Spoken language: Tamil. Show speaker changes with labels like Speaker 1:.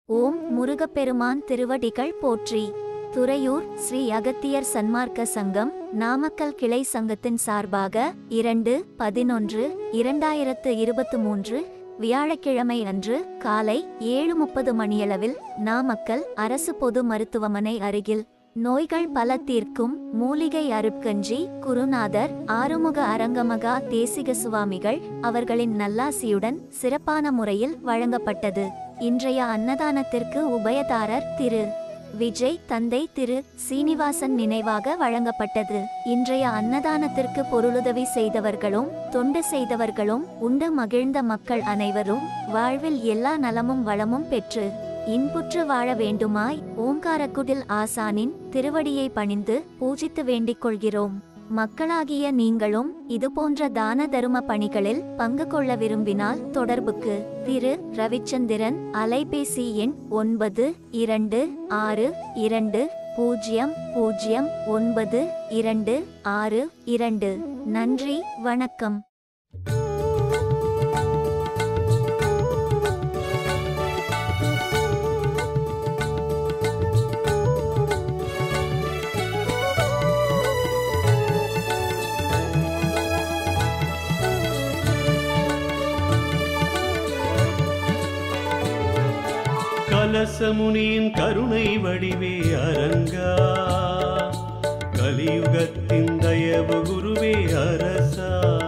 Speaker 1: ஓம் முருகப்பெருமான் திருவடிகள் போற்றி துறையூர் ஸ்ரீ அகத்தியர் சன்மார்க்க சங்கம் நாமக்கல் கிளை சங்கத்தின் சார்பாக இரண்டு பதினொன்று இரண்டாயிரத்து இருபத்து மூன்று வியாழக்கிழமை அன்று காலை ஏழு முப்பது மணியளவில் நாமக்கல் அரசு பொது மருத்துவமனை அருகில் நோய்கள் பல தீர்க்கும் மூலிகை அருட்கஞ்சி குருநாதர் ஆறுமுக அரங்கமகா தேசிக சுவாமிகள் அவர்களின் நல்லாசியுடன் சிறப்பான முறையில் வழங்கப்பட்டது இன்றைய அன்னதானத்திற்கு உபயதாரர் திரு விஜய் தந்தை திரு சீனிவாசன் நினைவாக வழங்கப்பட்டது இன்றைய அன்னதானத்திற்கு பொருளுதவி செய்தவர்களும் தொண்டு செய்தவர்களும் உண்டு மகிழ்ந்த மக்கள் அனைவரும் வாழ்வில் எல்லா நலமும் வளமும் பெற்று இன்புற்று வாழ வேண்டுமாய் ஓங்காரக்குடில் ஆசானின் திருவடியை பணிந்து பூஜித்து வேண்டிக் கொள்கிறோம் மக்களாகிய நீங்களும் இதுபோன்ற தான தரும பணிகளில் பங்கு கொள்ள விரும்பினால் தொடர்புக்கு திரு ரவிச்சந்திரன் அலைபேசி எண் ஒன்பது இரண்டு ஆறு இரண்டு பூஜ்ஜியம் பூஜ்ஜியம் ஒன்பது இரண்டு ஆறு இரண்டு நன்றி வணக்கம்
Speaker 2: கலசமுனியின் கருணை வடிவே அரங்கா கலியுகத்தின் தயவு குருவே அரசா